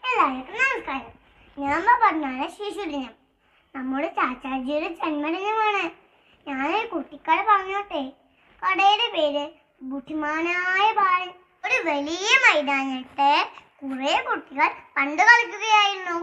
എല്ലാവർക്കും നമസ്കാരം ഞാൻ പറഞ്ഞാല് ശിശുദിനം നമ്മുടെ ചാച്ചാജിയുടെ ജന്മദിനമാണ് ഞാനൊരു കുട്ടിക്കട പറഞ്ഞോട്ടെ കടയുടെ പേര് ബുദ്ധിമാനായ ബാലൻ ഒരു വലിയ മൈതാനത്ത് കുറെ കുട്ടികൾ പണ്ട് കളിക്കുകയായിരുന്നു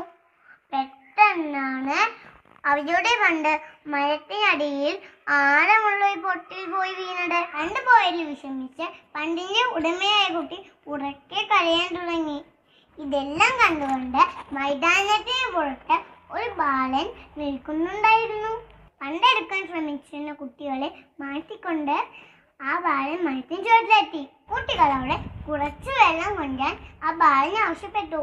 പെട്ടെന്നാണ് അവരുടെ പണ്ട് മരത്തിനടിയിൽ ആഴമുള്ള ഒരു പൊട്ടിൽ പോയി വീണത് പണ്ട് പോയതിൽ വിഷമിച്ച് പണ്ടിന്റെ ഉടമയായ കുട്ടി ഉറക്കെ കരയാൻ തുടങ്ങി ഇതെല്ലാം കണ്ടുകൊണ്ട് മൈതാനത്തിന് പുറത്ത് ഒരു ബാലൻ നിൽക്കുന്നുണ്ടായിരുന്നു പണ്ടെടുക്കാൻ ശ്രമിച്ചിരുന്ന കുട്ടികളെ മാറ്റിക്കൊണ്ട് ആ ബാലൻ മരത്തിന് ചുവട്ടിലെത്തി കുട്ടികൾ അവിടെ കുറച്ച് വെള്ളം കൊണ്ടുവരാൻ ആ ബാലൻ ആവശ്യപ്പെട്ടു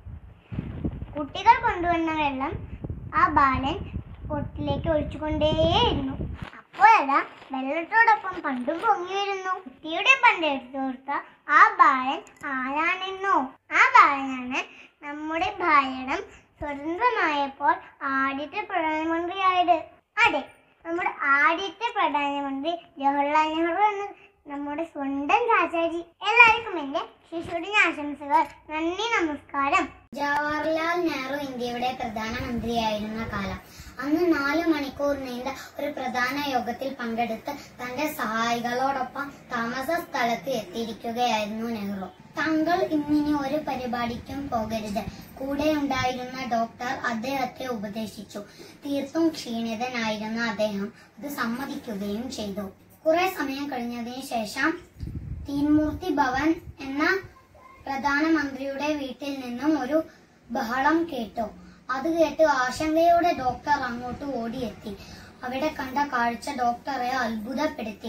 കുട്ടികൾ കൊണ്ടുവന്ന വെള്ളം ആ ബാലൻ പൊട്ടിലേക്ക് ഒഴിച്ചുകൊണ്ടേയിരുന്നു അപ്പോഴതാ വെള്ളത്തോടൊപ്പം പണ്ടും പൊങ്ങി വരുന്നു കുട്ടിയുടെ പണ്ട് എടുത്തു കൊടുത്ത ആ ബാലൻ ആരാണെന്നോ ആ ബാലനാണ് നമ്മുടെ ഭാരതം സ്വതന്ത്രമായപ്പോൾ ആദ്യത്തെ പ്രധാനമന്ത്രിയായത് അതെ നമ്മുടെ ആദ്യത്തെ പ്രധാനമന്ത്രി ജവഹർലാൽ നെഹ്റു എന്ന നമ്മുടെ സ്വന്തം ചാച്ചാജി എല്ലാവർക്കും എൻ്റെ ശിശുദിന ആശംസകൾ നന്ദി നമസ്കാരം ജവഹർലാൽ നെഹ്റു ഇന്ത്യയുടെ പ്രധാനമന്ത്രിയായിരുന്ന കാലം അന്ന് നാല് മണിക്കൂർ നീണ്ട ഒരു പ്രധാന യോഗത്തിൽ പങ്കെടുത്ത് തന്റെ സഹായികളോടൊപ്പം താമസ സ്ഥലത്ത് എത്തിയിരിക്കുകയായിരുന്നു നെഹ്റു താങ്കൾ ഇന്നിനി ഒരു പരിപാടിക്കും പോകരുത് കൂടെ ഉണ്ടായിരുന്ന ഡോക്ടർ അദ്ദേഹത്തെ ഉപദേശിച്ചു തീർത്തും ക്ഷീണിതനായിരുന്ന അദ്ദേഹം അത് സമ്മതിക്കുകയും ചെയ്തു കുറെ സമയം കഴിഞ്ഞതിന് ശേഷം തീൻമൂർത്തി ഭവൻ എന്ന പ്രധാനമന്ത്രിയുടെ വീട്ടിൽ നിന്നും ഒരു ബഹളം കേട്ടു അത് കേട്ട് ആശങ്കയോടെ ഡോക്ടർ അങ്ങോട്ട് ഓടിയെത്തി അവിടെ കണ്ട കാഴ്ച ഡോക്ടറെ അത്ഭുതപ്പെടുത്തി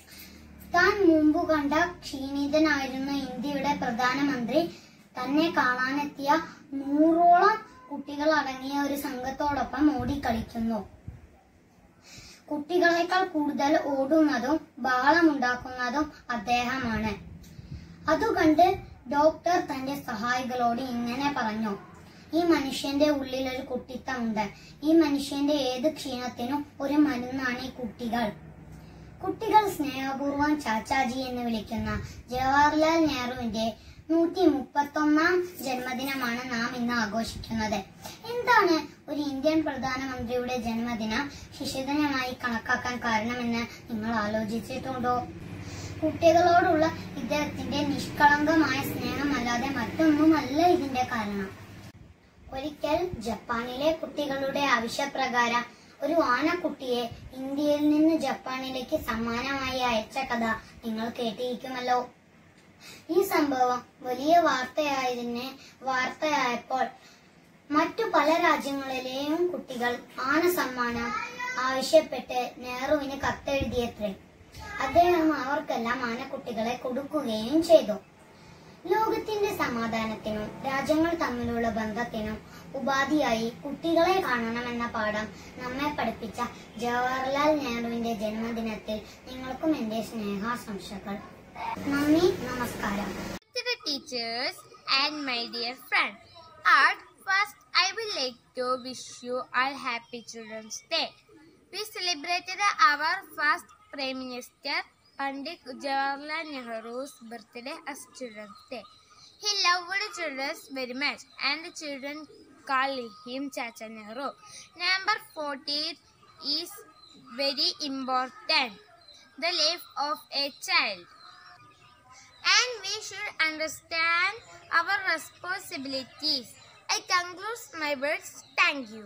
താൻ മുമ്പ് കണ്ട ക്ഷീണിതനായിരുന്ന ഇന്ത്യയുടെ പ്രധാനമന്ത്രി തന്നെ കാണാനെത്തിയ നൂറോളം കുട്ടികൾ അടങ്ങിയ ഒരു സംഘത്തോടൊപ്പം ഓടിക്കളിക്കുന്നു കുട്ടികളെക്കാൾ കൂടുതൽ ഓടുന്നതും ബഹളമുണ്ടാക്കുന്നതും അദ്ദേഹമാണ് അതുകണ്ട് ഡോക്ടർ തന്റെ സഹായികളോട് ഇങ്ങനെ പറഞ്ഞു ഈ മനുഷ്യന്റെ ഉള്ളിൽ ഒരു കുട്ടിത്തമുണ്ട് ഈ മനുഷ്യന്റെ ഏത് ക്ഷീണത്തിനും ഒരു മരുന്നാണ് ഈ കുട്ടികൾ കുട്ടികൾ സ്നേഹപൂർവ്വം ചാച്ചാജി എന്ന് വിളിക്കുന്ന ജവഹർലാൽ നെഹ്റുവിന്റെ നൂറ്റി മുപ്പത്തൊന്നാം ജന്മദിനമാണ് നാം ഇന്ന് ആഘോഷിക്കുന്നത് എന്താണ് ഒരു ഇന്ത്യൻ പ്രധാനമന്ത്രിയുടെ ജന്മദിനം ശിശുദിനമായി കണക്കാക്കാൻ കാരണമെന്ന് നിങ്ങൾ ആലോചിച്ചിട്ടുണ്ടോ കുട്ടികളോടുള്ള ഇദ്ദേഹത്തിന്റെ നിഷ്കളങ്കമായ സ്നേഹമല്ലാതെ മറ്റൊന്നുമല്ല ഇതിന്റെ കാരണം ഒരിക്കൽ ജപ്പാനിലെ കുട്ടികളുടെ ആവശ്യപ്രകാരം ഒരു ആനക്കുട്ടിയെ ഇന്ത്യയിൽ നിന്ന് ജപ്പാനിലേക്ക് സമ്മാനമായി അയച്ച കഥ നിങ്ങൾ കേട്ടിരിക്കുമല്ലോ ഈ സംഭവം വലിയ വാർത്തയായതിന് വാർത്തയായപ്പോൾ മറ്റു പല രാജ്യങ്ങളിലെയും കുട്ടികൾ ആന സമ്മാനം ആവശ്യപ്പെട്ട് നെഹ്റുവിന് കത്തെഴുതിയത്രേ അദ്ദേഹം അവർക്കെല്ലാം ആനക്കുട്ടികളെ കൊടുക്കുകയും ചെയ്തു ലോകത്തിന്റെ സമാധാനത്തിനും രാജ്യങ്ങൾ തമ്മിലുള്ള ബന്ധത്തിനും ഉപാധിയായി കുട്ടികളെ കാണണമെന്ന പാഠം നമ്മെ പഠിപ്പിച്ച ജവഹർലാൽ നെഹ്റുവിന്റെ ജന്മദിനത്തിൽ നിങ്ങൾക്കും എന്റെ സ്നേഹാശംസകൾ നന്ദി നമസ്കാരം to the teachers and my dear friends. At first, I would like to wish you all happy Children's Day. We celebrated our first Prime Minister Pandit Jawaharlal Nehru's birthday as Children's Day. He loved children very much and the children call him Chacha Nehru. Number 14 is very important. The life of a child and we should understand our responsibilities. I conclude my words. Thank you.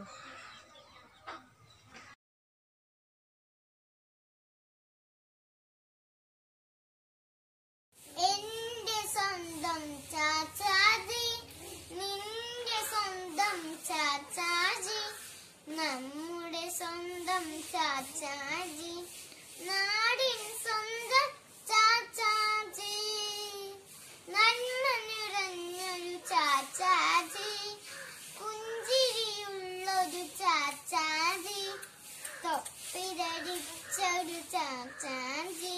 എന്റെ സ്വന്തം ചാച്ചാജി നിന്റെ സ്വന്തം ചാച്ചാജി നമ്മുടെ സ്വന്തം ചാച്ചാജി നാടിൻ സ്വന്തം ചാച്ചാജി നന്മ നിറഞ്ഞൊരു ചാച്ചാജി പുഞ്ചിരിയുള്ളൊരു ചാച്ചാജി തൊപ്പിരടിച്ചൊരു ചാച്ചാജി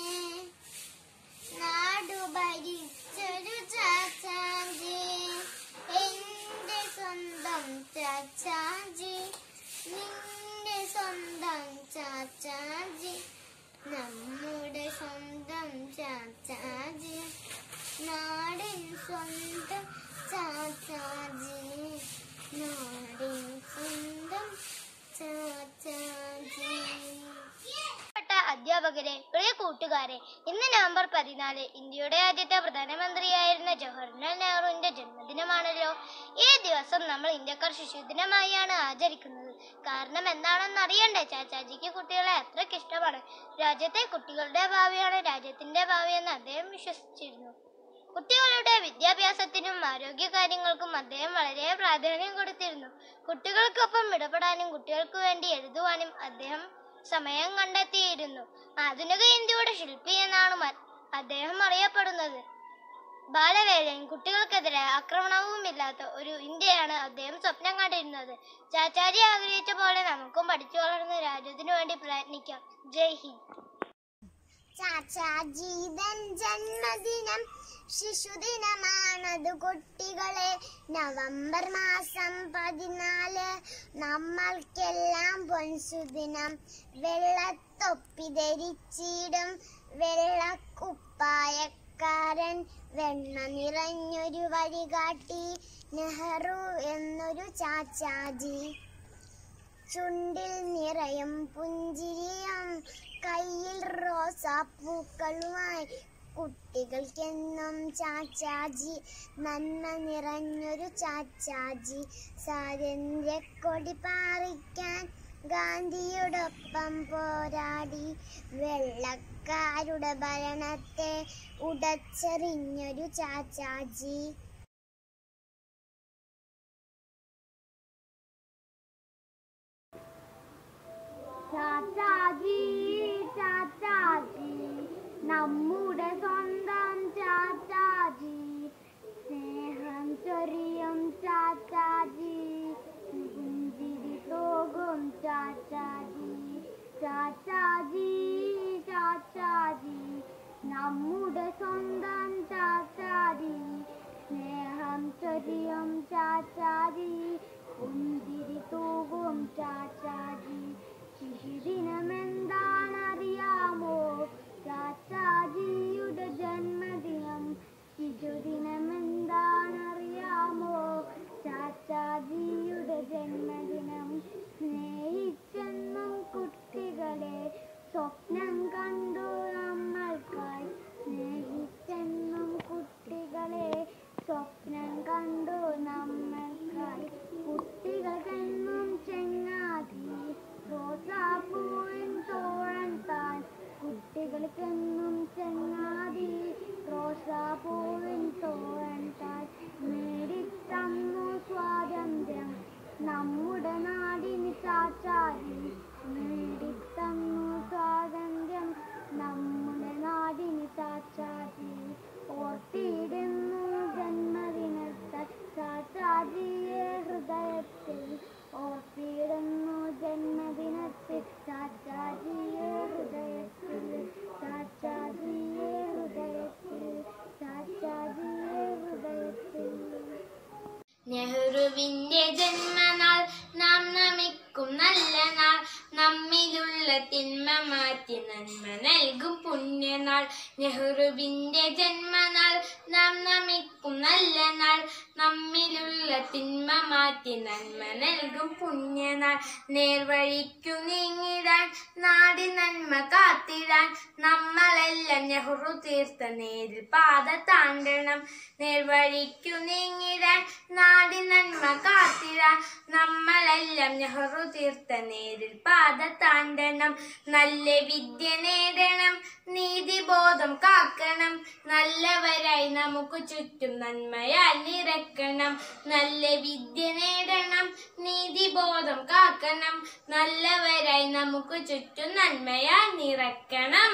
നാടു ഭരിച്ചൊരു ചാച്ചാജി എന്റെ സ്വന്തം ചാച്ചാജി നിന്റെ സ്വന്തം ചാച്ചാജി നമ്മുടെ സ്വന്തം ചാച്ചാജി നാടിൻ സ്വന്തം ചാച്ചാജി നാടിൻ സ്വന്തം ചാച്ചാജി പ്രിയപ്പെട്ട അധ്യാപകരെ പ്രിയ കൂട്ടുകാരെ ഇന്ന് നവംബർ പതിനാല് ഇന്ത്യയുടെ ആദ്യത്തെ പ്രധാനമന്ത്രിയായിരുന്ന ജവഹർലാൽ നെഹ്റുവിന്റെ ജന്മദിനമാണല്ലോ ഈ ദിവസം നമ്മൾ ഇന്ത്യക്കാർ ശിശുദിനമായാണ് ആചരിക്കുന്നത് കാരണം എന്താണെന്ന് അറിയണ്ടേ ചാച്ചാജിക്ക് കുട്ടികളെ അത്രയ്ക്ക് ഇഷ്ടമാണ് രാജ്യത്തെ കുട്ടികളുടെ ഭാവിയാണ് രാജ്യത്തിന്റെ ഭാവിയെന്ന് അദ്ദേഹം വിശ്വസിച്ചിരുന്നു കുട്ടികളുടെ വിദ്യാഭ്യാസത്തിനും ആരോഗ്യകാര്യങ്ങൾക്കും അദ്ദേഹം വളരെ പ്രാധാന്യം കൊടുത്തിരുന്നു കുട്ടികൾക്കൊപ്പം ഇടപെടാനും കുട്ടികൾക്ക് വേണ്ടി എഴുതുവാനും അദ്ദേഹം സമയം കണ്ടെത്തിയിരുന്നു ആധുനിക ഇന്ത്യയുടെ ശില്പി എന്നാണ് മ- അദ്ദേഹം അറിയപ്പെടുന്നത് ബാലവേലയും കുട്ടികൾക്കെതിരെ ആക്രമണവുമില്ലാത്ത ഒരു ഇന്ത്യയാണ് അദ്ദേഹം സ്വപ്നം കണ്ടിരുന്നത് ചാച്ചാജി ആഗ്രഹിച്ച പോലെ നമുക്കും പഠിച്ചു വളർന്ന് രാജ്യത്തിനു വേണ്ടി പ്രയത്നിക്കാം ജയ് ഹിന്ദ് ചാച്ചാജീതൻ ജന്മദിനം ശിശുദിനമാണത് കുട്ടികളെ നവംബർ മാസം പതിനാല് നമ്മൾക്കെല്ലാം പൊൻസുദിനം വെള്ളത്തൊപ്പി ധരിച്ചിടും വെള്ളക്കുപ്പായക്കാരൻ വെണ്ണ നിറഞ്ഞൊരു വഴികാട്ടി നെഹ്റു എന്നൊരു ചാച്ചാജി ചുണ്ടിൽ നിറയും പുഞ്ചിരിയും കയ്യിൽ റോസാപ്പൂക്കളുമായി കുട്ടികൾക്കെന്നും ചാച്ചാജി നന്മ നിറഞ്ഞൊരു ചാച്ചാജി സ്വാതന്ത്ര്യക്കൊടി പാറിക്കാൻ ഗാന്ധിയോടൊപ്പം പോരാടി വെള്ളക്കാരുടെ ഭരണത്തെ ഉടച്ചെറിഞ്ഞൊരു ചാച്ചാജി ചാച്ചാജി ചാച്ചാജി നമ്മുടെ സ്വന്തം ചാച്ചാജി സ്നേഹം ചൊരിയും ചാച്ചാജി പുഞ്ചിരി തോകും ചാച്ചാജി ചാച്ചാജി ചാച്ചാജി നമ്മുടെ സ്വന്തം ചാച്ചാജി സ്നേഹം ചൊരിയും ചാച്ചാജി പുഞ്ചിരി തൂകും ചാച്ചാജി ശിശുദിനമെന്താണറിയാമോ ചാച്ചാജിയുടെ ജന്മദിനം ശിശുദിനമെന്താണറിയാമോ ചാച്ചാജിയുടെ ജന്മദിനം സ്നേഹിച്ചെന്നും കുട്ടികളെ സ്വപ്നം കണ്ടു നമ്മൾക്കായി സ്നേഹിച്ചെന്നും കുട്ടികളെ സ്വപ്നം കണ്ടു നമ്മൾക്കായി കുട്ടികൾക്കെന്നും ചെങ്ങാതി റോസാപ്പൂവിൻ തോഴൻ താൻ കുട്ടികൾക്കെന്നും ചെങ്ങാതി റോസാപ്പൂവിൻ തോഴൻ താൻ നേടിത്തന്നു സ്വാതന്ത്ര്യം നമ്മുടെ നാടിന് ചാച്ചാതി നേടിത്തന്നു സ്വാതന്ത്ര്യം നമ്മുടെ നാടിന് ചാച്ചാതി ഓർത്തിയിടുന്നു ജന്മദിനത്തെ ചാച്ചാജിയെ ഹൃദയത്തിൽ ഓർത്തിയിടുന്നു ജന്മദിനത്തിൽ ചാച്ചാജിയെ ഹൃദയത്തിൽ ചാച്ചാജിയെ ഹൃദയത്തിൽ ചാച്ചാജിയെ ഹൃദയത്തിൽ നെഹ്റുവിന്റെ ജന്മനാൾ നാം നമിക്കും നല്ല നാൾ നമ്മിലുള്ള തിന്മ മാറ്റി നന്മ നൽകും പുണ്യനാൾ നെഹ്റുവിന്റെ ജന്മനാൾ നാം നമിക്കും നല്ല നാൾ നമ്മിലുള്ള തിന്മ മാറ്റി നന്മ നൽകും പുണ്യനാൾ നേർവഴിക്കു നീങ്ങിടാൻ നാടി നന്മ കാത്തിടാൻ നമ്മളെല്ലാം നെഹ്റു തീർത്ത നേരിൽ പാത താണ്ടണം നേർവഴിക്കു നീങ്ങിടാൻ നാടി നന്മ കാത്തിടാൻ നമ്മളെല്ലാം നെഹ്റു തീർത്ത നേരിൽ പാത താണ്ടണം നല്ല വിദ്യ നേടണം നീതിബോധം കാക്കണം നല്ലവരായി നമുക്ക് ചുറ്റും നന്മയാൽ നിറക്കണം നല്ല വിദ്യ നേടണം നീതിബോധം കാക്കണം നല്ലവരായി നമുക്ക് ചുറ്റും നന്മയാൽ നിറക്കണം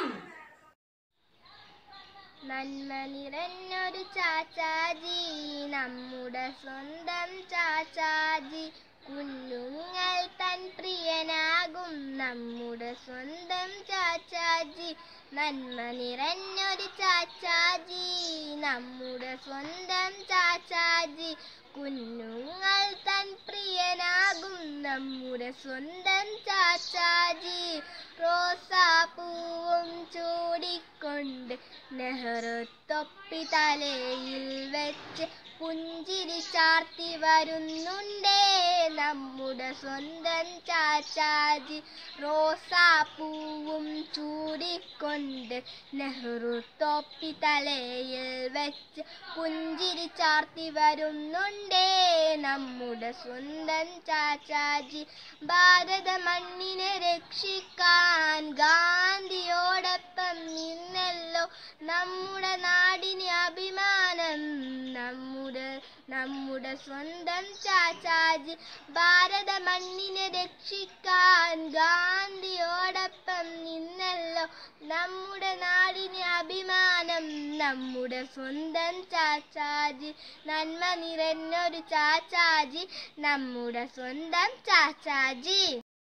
നന്മ നിറഞ്ഞൊരു ചാച്ചാജി നമ്മുടെ സ്വന്തം ചാച്ചാജി കുഞ്ഞുങ്ങൾ തൻ പ്രിയനാകും നമ്മുടെ സ്വന്തം ചാച്ചാജി നന്മ നിറഞ്ഞൊരു ചാച്ചാജി നമ്മുടെ സ്വന്തം ചാച്ചാജി കുഞ്ഞുങ്ങൾ തൻ പ്രിയനാകും നമ്മുടെ സ്വന്തം ചാച്ചാജി റോസാപ്പൂവും ചൂടിക്കൊണ്ട് നെഹ്റു തൊപ്പി തലയിൽ വെച്ച് പുഞ്ചിരി ചാർത്തി വരുന്നുണ്ടേ നമ്മുടെ സ്വന്തം ചാച്ചാജി റോസാപ്പൂവും ചൂടിക്കൊണ്ട് നെഹ്റു തൊപ്പി തലയിൽ വെച്ച് പുഞ്ചിരി ചാർത്തി വരുന്നുണ്ടേ നമ്മുടെ സ്വന്തം ചാച്ചാജി ഭാരത മണ്ണിനെ രക്ഷിക്കാൻ ഗാന്ധിയോടൊപ്പം നിന്നല്ലോ നമ്മുടെ നാടിന് അഭിമാനം നമ്മുടെ നമ്മുടെ സ്വന്തം ചാച്ചാജി ഭാരത മണ്ണിനെ രക്ഷിക്കാൻ ഗാന്ധിയോടൊപ്പം നിന്നല്ലോ നമ്മുടെ നാടിന് അഭിമാനം നമ്മുടെ സ്വന്തം ചാച്ചാജി നന്മ നിറഞ്ഞൊരു ചാച്ചാജി നമ്മുടെ സ്വന്തം ചാച്ചാജി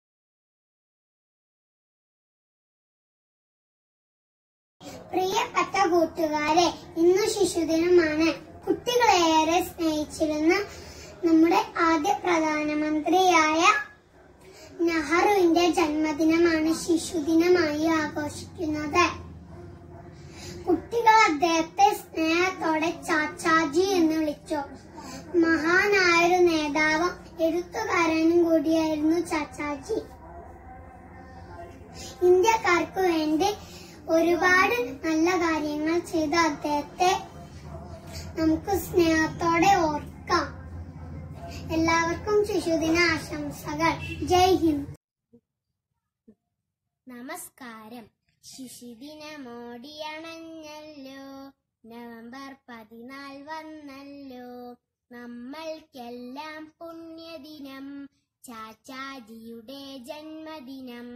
പ്രിയപ്പെട്ട കൂട്ടുകാരെ ഇന്ന് ശിശുദിനമാണ് കുട്ടികളെ ഏറെ സ്നേഹിച്ചിരുന്ന നമ്മുടെ ആദ്യ പ്രധാനമന്ത്രിയായ നെഹ്റുവിന്റെ ജന്മദിനമാണ് ശിശുദിനമായി ആഘോഷിക്കുന്നത് കുട്ടികൾ അദ്ദേഹത്തെ സ്നേഹത്തോടെ ചാച്ചാജി എന്ന് വിളിച്ചു മഹാനായൊരു നേതാവും എഴുത്തുകാരനും കൂടിയായിരുന്നു ചാച്ചാജി ഇന്ത്യക്കാർക്ക് വേണ്ടി ഒരുപാട് നല്ല കാര്യങ്ങൾ ചെയ്ത അദ്ദേഹത്തെ നമുക്ക് സ്നേഹത്തോടെ ഓർക്കാം എല്ലാവർക്കും ശിശുദിന ആശംസകൾ ജയ് ഹിന്ദ് നമസ്കാരം ശിശുദിനമോടിയണഞ്ഞല്ലോ നവംബർ പതിനാല് വന്നല്ലോ നമ്മൾക്കെല്ലാം പുണ്യദിനം ചാച്ചാജിയുടെ ജന്മദിനം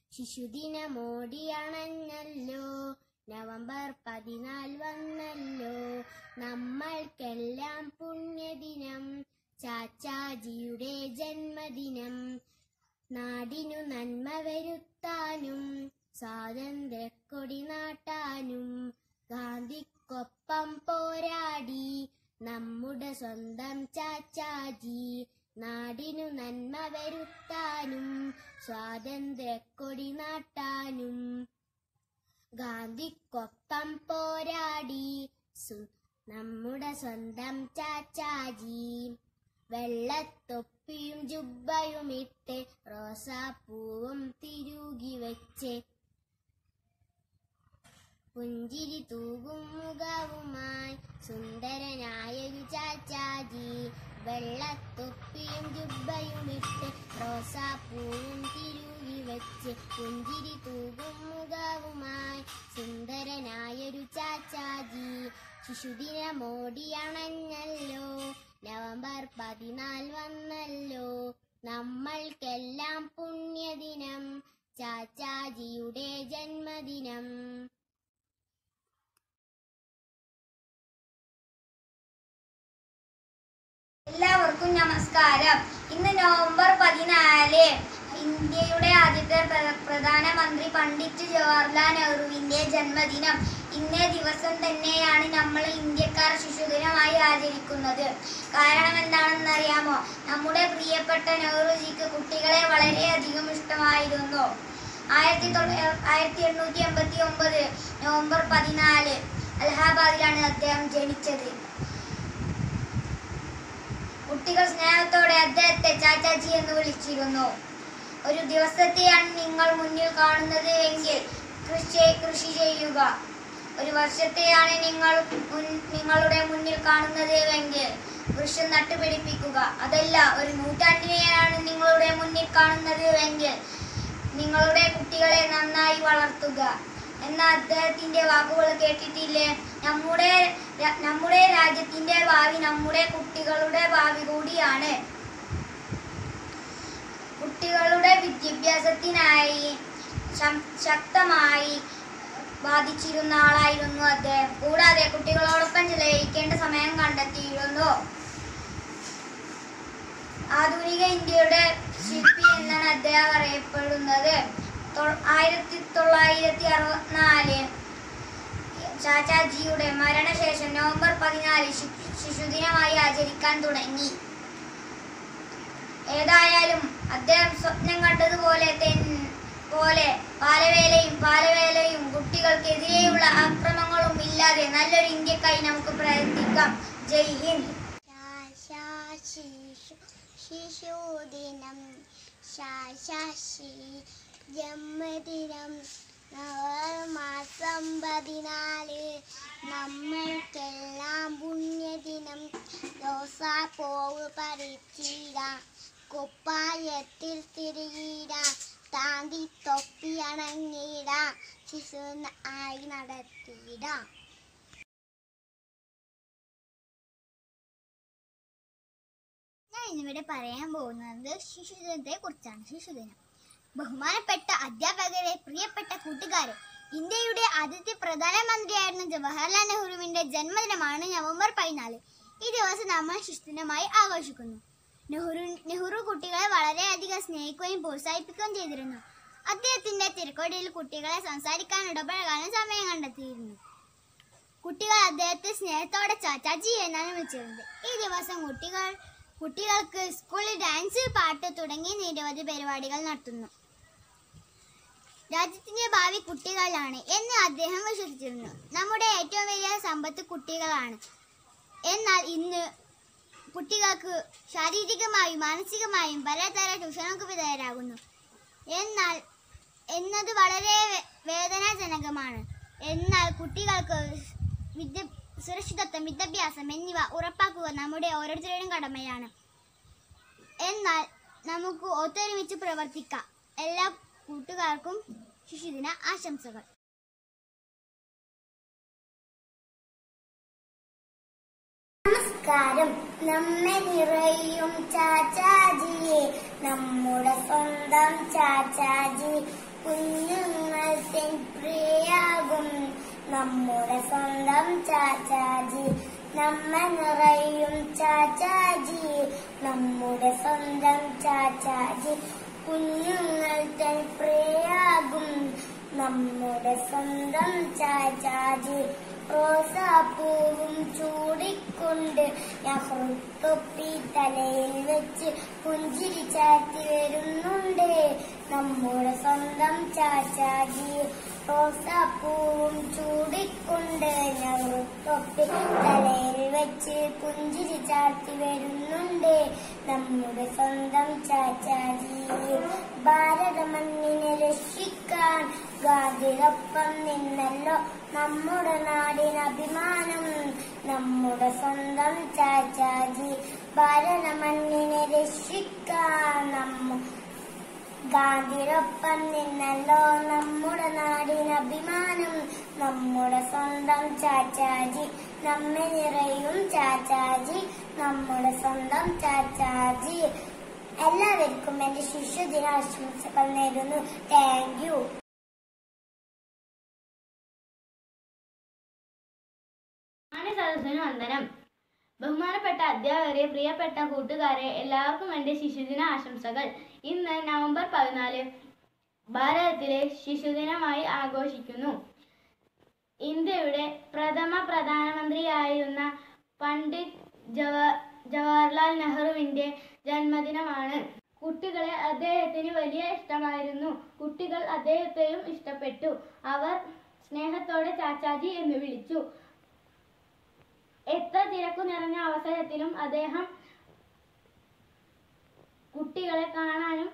ശിശുദിനമോടിയണഞ്ഞല്ലോ നവംബർ പതിനാല് വന്നല്ലോ നമ്മൾക്കെല്ലാം പുണ്യദിനം ചാച്ചാജിയുടെ ജന്മദിനം നാടിനു നന്മ വരുത്താനും സ്വാതന്ത്ര്യക്കൊടി നാട്ടാനും ഗാന്ധിക്കൊപ്പം പോരാടി നമ്മുടെ സ്വന്തം ചാച്ചാജി നാടിനു നന്മ വരുത്താനും സ്വാതന്ത്ര്യക്കൊടി നാട്ടാനും ഗാന്ധിക്കൊപ്പം പോരാടി സു- നമ്മുടെ സ്വന്തം ചാച്ചാജി വെള്ളത്തൊപ്പിയും ജുബ്ബയും ഇട്ട് റോസാപ്പൂവും തിരുകി വെച്ച് പുഞ്ചിരി തൂകും മുഖവുമായി സുന്ദരനായൊരു ചാച്ചാജി വെള്ളത്തൊപ്പിയും ജുബ്ബയും ഇട്ട് റോസാപ്പൂവും തിരുകി വെച്ച് പുഞ്ചിരി തൂകും മുഖവുമായി സുന്ദരനായൊരു ചാച്ചാജി ശിശുദിനമോടിയണഞ്ഞല്ലോ നവംബർ പതിനാല് വന്നല്ലോ നമ്മൾക്കെല്ലാം പുണ്യദിനം ചാച്ചാജിയുടെ ജന്മദിനം എല്ലാവർക്കും നമസ്കാരം ഇന്ന് നവംബർ പതിനാല് ഇന്ത്യയുടെ ആദ്യത്തെ പ്ര- പ്രധാനമന്ത്രി പണ്ഡിറ്റ് ജവഹർലാൽ നെഹ്റുവിന്റെ ജന്മദിനം ഇന്നേ ദിവസം തന്നെയാണ് നമ്മൾ ഇന്ത്യക്കാർ ശിശുദിനമായി ആചരിക്കുന്നത് കാരണം എന്താണെന്ന് അറിയാമോ നമ്മുടെ പ്രിയപ്പെട്ട നെഹ്റുജിക്ക് കുട്ടികളെ വളരെയധികം ഇഷ്ടമായിരുന്നു ആയിരത്തി തൊള്ള- ആയിരത്തി എണ്ണൂറ്റി എൺപത്തി ഒമ്പത് നവംബർ പതിനാല് അലഹാബാദിലാണ് അദ്ദേഹം ജനിച്ചത് കുട്ടികൾ സ്നേഹത്തോടെ അദ്ദേഹത്തെ ചാച്ചാജി എന്ന് വിളിച്ചിരുന്നു ഒരു ദിവസത്തെയാണ് നിങ്ങൾ മുന്നിൽ കാണുന്നത് എങ്കിൽ കൃഷി കൃഷി ചെയ്യുക ഒരു വർഷത്തെയാണ് നിങ്ങൾ മുൻ- നിങ്ങളുടെ മുന്നിൽ കാണുന്നത് എങ്കിൽ വൃക്ഷം നട്ടുപിടിപ്പിക്കുക അതല്ല ഒരു നൂറ്റാണ്ടിനെയാണ് നിങ്ങളുടെ മുന്നിൽ കാണുന്നത് എങ്കിൽ നിങ്ങളുടെ കുട്ടികളെ നന്നായി വളർത്തുക എന്ന അദ്ദേഹത്തിന്റെ വാക്കുകൾ കേട്ടിട്ടില്ലേ നമ്മുടെ ര- നമ്മുടെ രാജ്യത്തിന്റെ ഭാവി നമ്മുടെ കുട്ടികളുടെ ഭാവി കൂടിയാണ് കുട്ടികളുടെ വിദ്യാഭ്യാസത്തിനായി ശം- ശക്തമായി ബാധിച്ചിരുന്ന ആളായിരുന്നു അദ്ദേഹം കൂടാതെ കുട്ടികളോടൊപ്പം ചെലവഴിക്കേണ്ട സമയം കണ്ടെത്തിയിരുന്നു ആധുനിക ഇന്ത്യയുടെ ശില്പി എന്നാണ് അദ്ദേഹം അറിയപ്പെടുന്നത് തൊ- ആയിരത്തി തൊള്ളായിരത്തി അറുപത്തിനാല് ചാച്ചാജിയുടെ മരണശേഷം നവംബർ പതിനാല് ശി- ശിശുദിനമായി ആചരിക്കാൻ തുടങ്ങി ഏതായാലും അദ്ദേഹം സ്വപ്നം കണ്ടതുപോലെ തെൻ- പോലെ പാലവേലയും പാലവേലയും കുട്ടികൾക്കെതിരെയുള്ള ആക്രമണങ്ങളും ഇല്ലാതെ നല്ലൊരു ഇന്ത്യക്കായി നമുക്ക് പ്രയത്നിക്കാം ജയ് ഹിന്ദ് ശിശുദിനം ശാശി ജന്മദിനം നവംബർ മാസം പതിനാല് നമ്മൾക്കെല്ലാം പുണ്യദിനം റോസാപ്പൂവ് പറിച്ചിടാം കുപ്പായത്തിൽ തിരിയിടാം താന്തി തൊപ്പി അണങ്ങിടാം ശിശു ആയി നടത്തിയിടാം ഞാൻ ഇന്നിവിടെ പറയാൻ പോകുന്നത് ശിശുദിനത്തെ കുറിച്ചാണ് ശിശുദിനം ബഹുമാനപ്പെട്ട അധ്യാപകരെ പ്രിയപ്പെട്ട കൂട്ടുകാരെ ഇന്ത്യയുടെ ആദ്യത്തെ പ്രധാനമന്ത്രിയായിരുന്ന ജവഹർലാൽ നെഹ്റുവിന്റെ ജന്മദിനമാണ് നവംബർ പതിനാല് ഈ ദിവസം നമ്മൾ ശിശുദിനമായി ആഘോഷിക്കുന്നു നെഹ്റു നെഹ്റു കുട്ടികളെ വളരെയധികം സ്നേഹിക്കുകയും പ്രോത്സാഹിപ്പിക്കുകയും ചെയ്തിരുന്നു അദ്ദേഹത്തിന്റെ തിരക്കോടിയിൽ കുട്ടികളെ സംസാരിക്കാൻ ഇടപഴകാനും സമയം കണ്ടെത്തിയിരുന്നു കുട്ടികൾ അദ്ദേഹത്തെ സ്നേഹത്തോടെ ചാച്ചാജി എന്നാണ് വിളിച്ചിരുന്നത് ഈ ദിവസം കുട്ടികൾ കുട്ടികൾക്ക് സ്കൂളിൽ ഡാൻസ് പാട്ട് തുടങ്ങി നിരവധി പരിപാടികൾ നടത്തുന്നു രാജ്യത്തിന്റെ ഭാവി കുട്ടികളാണ് എന്ന് അദ്ദേഹം വിശ്വസിച്ചിരുന്നു നമ്മുടെ ഏറ്റവും വലിയ സമ്പത്ത് കുട്ടികളാണ് എന്നാൽ ഇന്ന് കുട്ടികൾക്ക് ശാരീരികമായും മാനസികമായും പലതര ട്യൂഷനുകൾക്ക് വിധേയരാകുന്നു എന്നാൽ എന്നത് വളരെ വേ- വേദനാജനകമാണ് എന്നാൽ കുട്ടികൾക്ക് വിദ്യ സുരക്ഷിതത്വം വിദ്യാഭ്യാസം എന്നിവ ഉറപ്പാക്കുക നമ്മുടെ ഓരോരുത്തരുടെയും കടമയാണ് എന്നാൽ നമുക്ക് ഒത്തൊരുമിച്ച് പ്രവർത്തിക്കാം എല്ലാ കൂട്ടുകാർക്കും ശിശുദിന ആശംസകൾ നമസ്കാരം നമ്മെ നിറയും ചാച്ചാജിയെ നമ്മുടെ സ്വന്തം ചാച്ചാജി കുഞ്ഞുങ്ങൾ തെൻ പ്രിയാകും നമ്മുടെ സ്വന്തം ചാച്ചാജി നമ്മെ നിറയും ചാച്ചാജി നമ്മുടെ സ്വന്തം ചാച്ചാജി കുഞ്ഞുങ്ങൾ തൻ പ്രിയാകും നമ്മുടെ സ്വന്തം ചാച്ചാജി റോസാപ്പൂവും ചൂടിക്കൊണ്ട് നെഹ്റുത്തൊപ്പി തലയിൽ വെച്ച് പുഞ്ചിരി ചാത്തി വരുന്നുണ്ട് നമ്മുടെ സ്വന്തം ചാച്ചാജി റോസാപ്പൂവും ചൂടിക്കൊണ്ട് നെഹ്റുത്തൊപ്പി തലയിൽ വെച്ച് പുഞ്ചിരി ചാത്തി വരുന്നുണ്ട് നമ്മുടെ സ്വന്തം ചാച്ചാജി ഭാരത മണ്ണിനെ രക്ഷിക്കാൻ ഗാന്ധിയൊപ്പം നിന്നല്ലോ നമ്മുടെ നാടിന് അഭിമാനം നമ്മുടെ സ്വന്തം ചാച്ചാജി ഭാരത മണ്ണിനെ രക്ഷിക്കാൻ നമ്മ ഗാന്ധിയൊപ്പം നിന്നല്ലോ നമ്മുടെ നാടിന് അഭിമാനം നമ്മുടെ സ്വന്തം ചാച്ചാജി നമ്മെ നിറയും ചാച്ചാജി നമ്മുടെ സ്വന്തം ചാച്ചാജി എല്ലാവർക്കും എന്റെ ശിശുദിനാശംസകൾ നേരുന്നു താങ്ക് യു സദസ്സിന് വന്ദനം ബഹുമാനപ്പെട്ട അധ്യാപകരെ പ്രിയപ്പെട്ട കൂട്ടുകാരെ എല്ലാവർക്കും എൻ്റെ ശിശുദിന ആശംസകൾ ഇന്ന് നവംബർ പതിനാല് ഭാരതത്തിലെ ശിശുദിനമായി ആഘോഷിക്കുന്നു ഇന്ത്യയുടെ പ്രഥമ പ്രധാനമന്ത്രിയായിരുന്ന പണ്ഡിറ്റ് ജവ ജവഹർലാൽ നെഹ്റുവിൻ്റെ ജന്മദിനമാണ് കുട്ടികളെ അദ്ദേഹത്തിന് വലിയ ഇഷ്ടമായിരുന്നു കുട്ടികൾ അദ്ദേഹത്തെയും ഇഷ്ടപ്പെട്ടു അവർ സ്നേഹത്തോടെ ചാച്ചാജി എന്ന് വിളിച്ചു എത്ര തിരക്കു നിറഞ്ഞ അവസരത്തിലും അദ്ദേഹം കുട്ടികളെ കാണാനും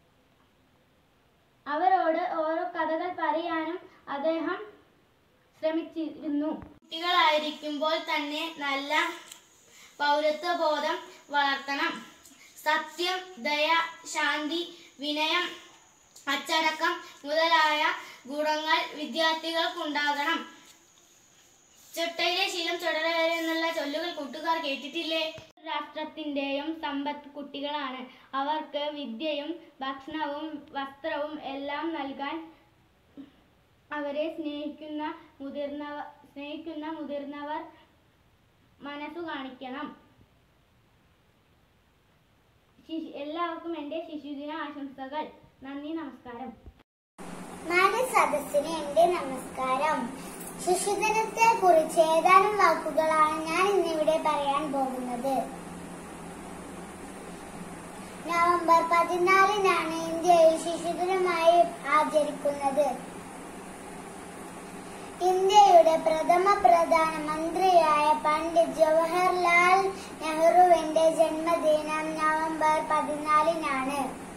അവരോട് ഓരോ കഥകൾ പറയാനും അദ്ദേഹം ശ്രമിച്ചിരുന്നു കുട്ടികളായിരിക്കുമ്പോൾ തന്നെ നല്ല പൗരത്വ ബോധം വളർത്തണം സത്യം ദയ ശാന്തി വിനയം അച്ചടക്കം മുതലായ ഗുണങ്ങൾ വിദ്യാർത്ഥികൾക്കുണ്ടാകണം ചൊട്ടയിലെ ശീലം ചുടല വരെ എന്നുള്ള ചൊല്ലുകൾ കൂട്ടുകാർ കേട്ടിട്ടില്ലേ രാഷ്ട്രത്തിന്റെയും സമ്പത്ത് കുട്ടികളാണ് അവർക്ക് വിദ്യയും ഭക്ഷണവും വസ്ത്രവും എല്ലാം നൽകാൻ അവരെ സ്നേഹിക്കുന്ന മുതിർന്നവ സ്നേഹിക്കുന്ന മുതിർന്നവർ മനസ്സു കാണിക്കണം ശിശു- എല്ലാവർക്കും എൻ്റെ ശിശുദിന ആശംസകൾ നന്ദി നമസ്കാരം നാല് സദസ്സിന് എന്റെ നമസ്കാരം ശിശുദിനത്തെ കുറിച്ച് ഏതാനും വാക്കുകളാണ് ഞാൻ ഇന്നിവിടെ പറയാൻ പോകുന്നത് നവംബർ പതിനാലിനാണ് ഇന്ത്യയിൽ ശിശുദിനമായി ആചരിക്കുന്നത് ഇന്ത്യയുടെ ഇന്ത്യയുടെ പ്രഥമ പ്രധാനമന്ത്രിയായ പണ്ഡിറ്റ് ജവഹർലാൽ നെഹ്റുവിന്റെ ജന്മദിനം നവംബർ പതിനാലിനാണ്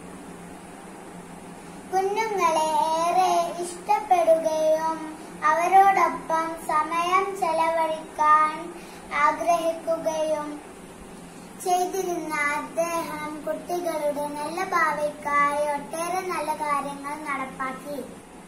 കുഞ്ഞുങ്ങളെ ഏറെ ഇഷ്ടപ്പെടുകയും അവരോടൊപ്പം സമയം ചെലവഴിക്കാൻ ആഗ്രഹിക്കുകയും ചെയ്തിരുന്ന അദ്ദേഹം കുട്ടികളുടെ നല്ല ഭാവിക്കായി ഒട്ടേറെ നല്ല കാര്യങ്ങൾ നടപ്പാക്കി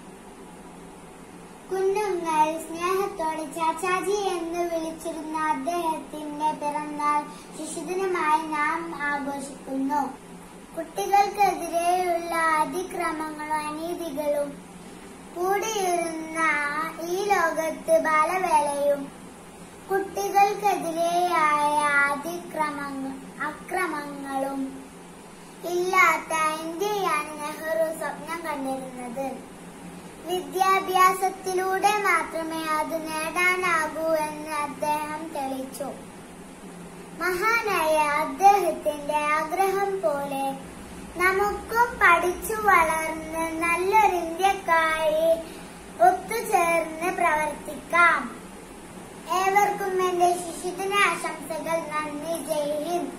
കുഞ്ഞുങ്ങൾ സ്നേഹത്തോടെ ചാച്ചാജി എന്ന് വിളിച്ചിരുന്ന അദ്ദേഹത്തിന്റെ പിറന്നാൾ ശിശുദിനമായി നാം ആഘോഷിക്കുന്നു കുട്ടികൾക്കെതിരെയുള്ള അതിക്രമങ്ങളും അനീതികളും കൂടിയിരുന്ന ഈ ലോകത്ത് ബാലവേലയും കുട്ടികൾക്കെതിരെയായ അതിക്രമങ്ങൾ അക്രമങ്ങളും ഇല്ലാത്ത ഇന്ത്യയാണ് നെഹ്റു സ്വപ്നം കണ്ടിരുന്നത് വിദ്യാഭ്യാസത്തിലൂടെ മാത്രമേ അത് നേടാനാകൂ എന്ന് അദ്ദേഹം തെളിയിച്ചു മഹാനായ അദ്ദേഹത്തിന്റെ ആഗ്രഹം പോലെ നമുക്കും പഠിച്ചു വളർന്ന് നല്ലൊരു ഇന്ത്യക്കായി ഒത്തുചേർന്ന് പ്രവർത്തിക്കാം ഏവർക്കും എന്റെ ശിശുദിന ആശംസകൾ നന്ദി ജയ് ഹിന്ദ്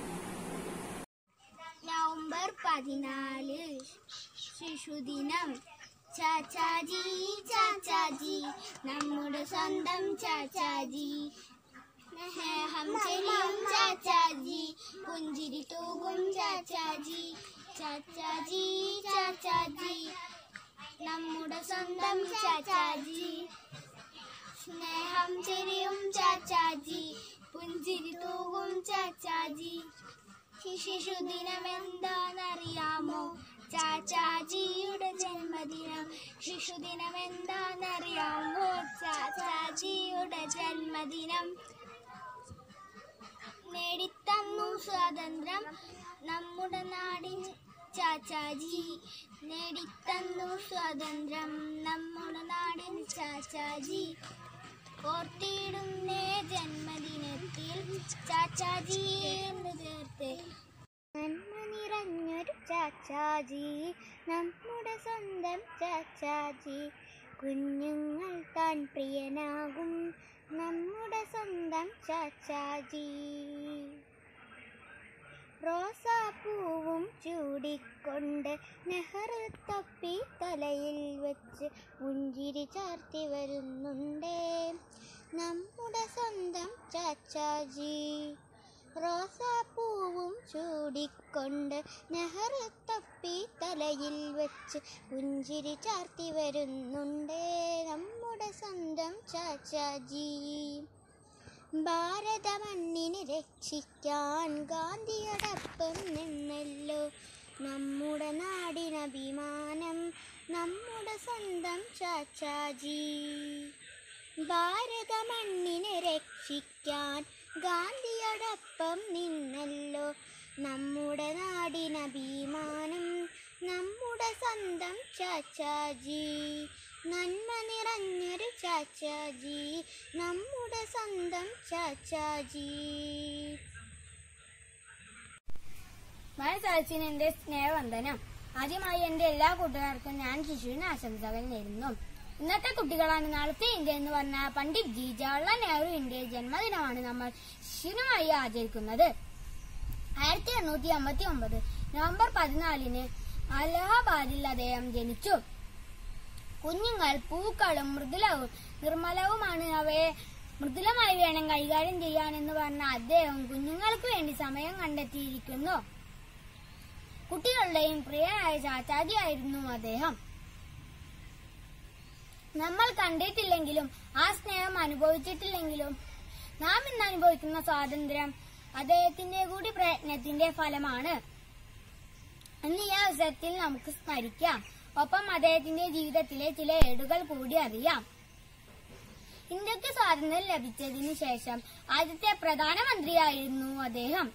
നവംബർ പതിനാല് ശിശുദിനം ചാച്ചാജി ചാച്ചാജി നമ്മുടെ സ്വന്തം ചാച്ചാജി സ്നേഹം ചെരിയും ചാച്ചാജി പുഞ്ചിരി തൂകും ചാച്ചാജി ചാച്ചാജി ചാച്ചാജി നമ്മുടെ സ്വന്തം ചാച്ചാജി സ്നേഹം ചെരിയും ചാച്ചാജി പുഞ്ചിരി തൂകും ചാച്ചാജി ശിശുദിനം എന്താണെന്നറിയാമോ ചാച്ചാജിയുടെ ജന്മദിനം ശിശുദിനം എന്താണെന്നറിയാമോ ചാച്ചാജിയുടെ ജന്മദിനം നേടിത്തന്നു സ്വാതന്ത്ര്യം നമ്മുടെ നാടിൻ ചാച്ചാജി നേടിത്തന്നു സ്വാതന്ത്ര്യം നമ്മുടെ നാടിൻ ചാച്ചാജി ഓർത്തിടുന്നേ ജന്മദിനത്തിൽ ചാച്ചാജി എന്ന് ചേർത്ത് നന്മ നിറഞ്ഞൊരു ചാച്ചാജി നമ്മുടെ സ്വന്തം ചാച്ചാജി കുഞ്ഞുങ്ങൾ താൻ പ്രിയനാകും നമ്മുടെ സ്വന്തം ചാച്ചാജി റോസാപ്പൂവും ചൂടിക്കൊണ്ട് നെഹ്റു തൊപ്പി തലയിൽ വെച്ച് പുഞ്ചിരി ചാർത്തി വരുന്നുണ്ടേ നമ്മുടെ സ്വന്തം ചാച്ചാജി റോസാപ്പൂവും ചൂടിക്കൊണ്ട് നെഹ്റു തൊപ്പി തലയിൽ വെച്ച് പുഞ്ചിരി ചാർത്തി വരുന്നുണ്ടേ നമ്മുടെ സ്വന്തം ചാച്ചാജി ഭാരത മണ്ണിനെ രക്ഷിക്കാൻ ഗാന്ധിയോടൊപ്പം നിന്നല്ലോ നമ്മുടെ നാടിനഭിമാനം നമ്മുടെ സ്വന്തം ചാച്ചാജി ഭാരത മണ്ണിനെ രക്ഷിക്കാൻ ഗാന്ധിയോടൊപ്പം നിന്നല്ലോ നമ്മുടെ നാടിനഭിമാനം നമ്മുടെ സ്വന്തം ചാച്ചാജി നന്മ നിറഞ്ഞൊരു ചാച്ചാജി നമ്മുടെ സ്വന്തം ചാച്ചാജി മനസ്സരച്ചിന് എന്റെ സ്നേഹവന്ദനം ആദ്യമായി എന്റെ എല്ലാ കൂട്ടുകാർക്കും ഞാൻ ശിശുവിന് ആശംസകൾ നേരുന്നു ഇന്നത്തെ കുട്ടികളാണ് നാളത്തെ ഇന്ത്യ എന്ന് പറഞ്ഞ പണ്ഡിറ്റ് ജി ജവഹർലാൽ നെഹ്റുവിന്റെ ജന്മദിനമാണ് നമ്മൾ ശിശുവിനുമായി ആചരിക്കുന്നത് ആയിരത്തി എണ്ണൂറ്റി അമ്പത്തി ഒമ്പത് നവംബർ പതിനാലിന് അലഹാബാദിൽ അദ്ദേഹം ജനിച്ചു കുഞ്ഞുങ്ങൾ പൂക്കളും മൃദുലവും നിർമ്മലവുമാണ് അവയെ മൃദുലമായി വേണം കൈകാര്യം ചെയ്യാനെന്ന് പറഞ്ഞ അദ്ദേഹം കുഞ്ഞുങ്ങൾക്ക് വേണ്ടി സമയം കണ്ടെത്തിയിരിക്കുന്നു കുട്ടികളുടെയും പ്രിയനായ ചാച്ചാജിയായിരുന്നു അദ്ദേഹം നമ്മൾ കണ്ടിട്ടില്ലെങ്കിലും ആ സ്നേഹം അനുഭവിച്ചിട്ടില്ലെങ്കിലും നാം ഇന്ന് അനുഭവിക്കുന്ന സ്വാതന്ത്ര്യം അദ്ദേഹത്തിന്റെ കൂടി പ്രയത്നത്തിന്റെ ഫലമാണ് എന്ന് ഈ അവസരത്തിൽ നമുക്ക് സ്മരിക്കാം ഒപ്പം അദ്ദേഹത്തിന്റെ ജീവിതത്തിലെ ചില ഏടുകൾ കൂടി അറിയാം ഇന്ത്യക്ക് സ്വാതന്ത്ര്യം ലഭിച്ചതിനു ശേഷം ആദ്യത്തെ പ്രധാനമന്ത്രിയായിരുന്നു അദ്ദേഹം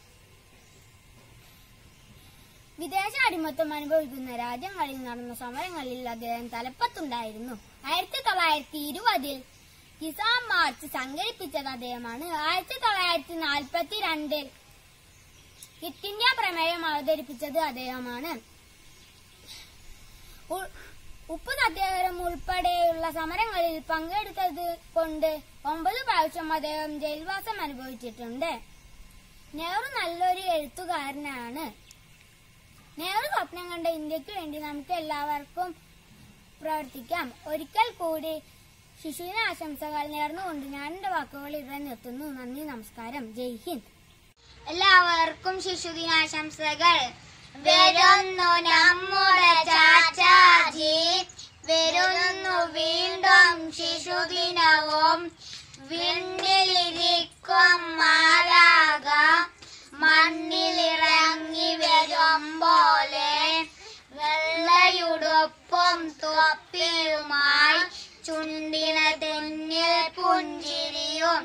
വിദേശ അടിമത്തം അനുഭവിക്കുന്ന രാജ്യങ്ങളിൽ നടന്ന സമരങ്ങളിൽ അദ്ദേഹം തലപ്പത്തുണ്ടായിരുന്നു ആയിരത്തി തൊള്ളായിരത്തി ഇരുപതിൽ കിസാൻ മാർച്ച് സംഘടിപ്പിച്ചത് അദ്ദേഹമാണ് ആയിരത്തി തൊള്ളായിരത്തി നാൽപ്പത്തി രണ്ടിൽ ക്വിറ്റ് ഇന്ത്യ പ്രമേയം അവതരിപ്പിച്ചത് അദ്ദേഹമാണ് ഉ- ഉപ്പ് സത്യാഗ്രഹം ഉൾപ്പെടെയുള്ള സമരങ്ങളിൽ പങ്കെടുത്തത് കൊണ്ട് ഒമ്പത് പ്രാവശ്യം അദ്ദേഹം ജയിൽവാസം അനുഭവിച്ചിട്ടുണ്ട് നെഹ്റു നല്ലൊരു എഴുത്തുകാരനാണ് നെഹ്റു സ്വപ്നം കണ്ട ഇന്ത്യക്ക് വേണ്ടി നമുക്ക് എല്ലാവർക്കും പ്രവർത്തിക്കാം ഒരിക്കൽ കൂടി ശിശുവിന ആശംസകൾ നേർന്നുകൊണ്ട് ഞാൻ എന്റെ വാക്കുകൾ ഇവിടെ നിർത്തുന്നു നന്ദി നമസ്കാരം ജയ് ഹിന്ദ് എല്ലാവർക്കും ശിശുദിനാശംസകൾ വരുന്നു നമ്മുടെ ചാച്ചാജി വരുന്നു വീണ്ടും ശിശുദിനവും വിണ്ണിലിരിക്കും മാലാക മണ്ണിലിറങ്ങി വരും പോലെ വെള്ളയുടുപ്പും തൊപ്പിയുമായി ചുണ്ടിന തെന്നിൽ പുഞ്ചിരിയും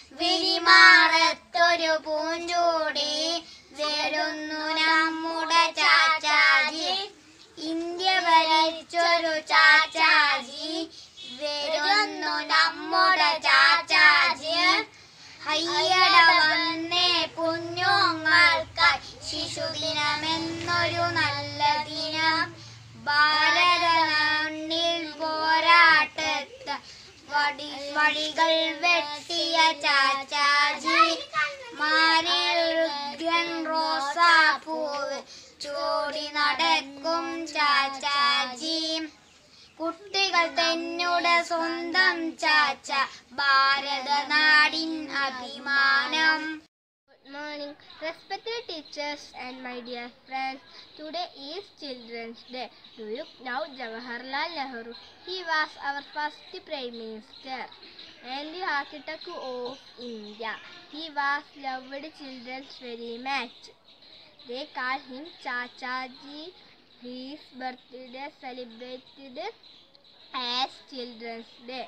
വിരിമാറത്തൊരു പൂഞ്ചൂടി വരുന്നു നമ്മുടെ ചാച്ചാജി ഇന്ത്യ ഭരിച്ചൊരു ചാച്ചാജി വരുന്നു നമ്മുടെ ചാച്ചാജി ഹയ്യട വന്നേ കുഞ്ഞുങ്ങൾക്കായി ശിശുദിനമെന്നൊരു നല്ല ദിനം ഭാരത നാട്ടിൽ പോരാട്ടത്ത് വടി വടികൾ വെട്ടിയ ചാച്ചാജി മാരിൽ രുദ്രൻ റോസാപ്പൂവ് ചൂടി നടക്കും ചാച്ചാജി കുട്ടികൾ തന്നുടെ സ്വന്തം ചാച്ച ഭാരത നാടിൻ അഭിമാനം Good morning, respected teachers and my dear friends. Today is Children's Day. Do you know Jawaharlal Nehru? He was our first Prime Minister and the architect of India. He was loved children very much. They call him Chachaji. His birthday celebrated as Children's Day.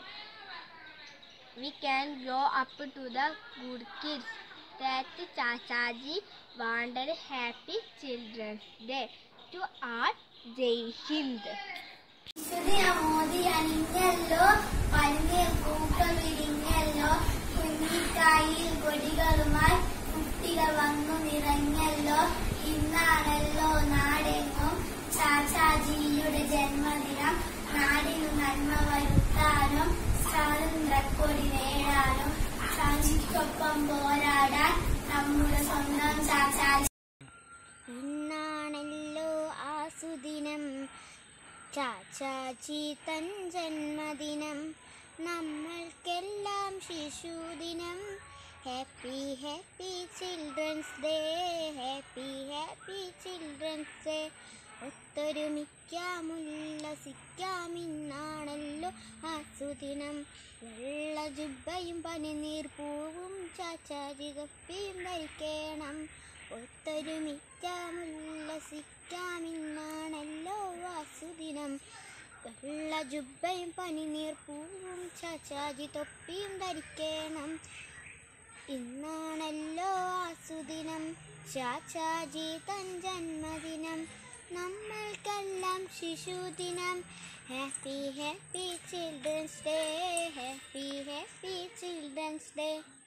we can grow up to the good kids that Chachaji wanted happy Children's Day. To all, Jai Hind. Modi അണിഞ്ഞല്ലോ പനിനീർ പൂക്കൾ വിരിഞ്ഞല്ലോ കുഞ്ഞിക്കായിൽ കൊടികളുമായി കുട്ടികൾ വന്നു നിറഞ്ഞല്ലോ ഇന്നാണല്ലോ നാടെങ്ങും ചാച്ചാജിയുടെ ജന്മദിനം നാടിനു നന്മ വരുത്താനും സ്വാതന്ത്ര്യക്കൊടി നേടാനും ചാച്ചിക്കൊപ്പം പോരാടാൻ നമ്മുടെ സ്വന്തം ചാച്ചാജി ഇന്നാണല്ലോ ആസുദിനം ചാച്ചാച്ചി തൻ ജന്മദിനം നമ്മൾക്കെല്ലാം ശിശുദിനം happy happy children's day happy happy children's day ഒത്തൊരുമിക്കാം ഉല്ലസിക്കാം ഇന്നാണല്ലോ ആസുദിനം വെള്ള ജുബയും പനിനീർ പൂവും ചാച്ചാജി തൊപ്പിയും ധരിക്കണം ഒത്തൊരുമിക്കാം ഉല്ലസിക്കാം ഇന്നാണല്ലോ വാസുദിനം വെള്ള ജുബയും പനിനീർ പൂവും ചാച്ചാജി തൊപ്പിയും ധരിക്കണം ഇന്നാണല്ലോ ആസുദിനം ചാച്ചാജി തൻ ജന്മദിനം നമ്മൾക്കെല്ലാം ശിശുദിനം happy happy children's day happy happy children's day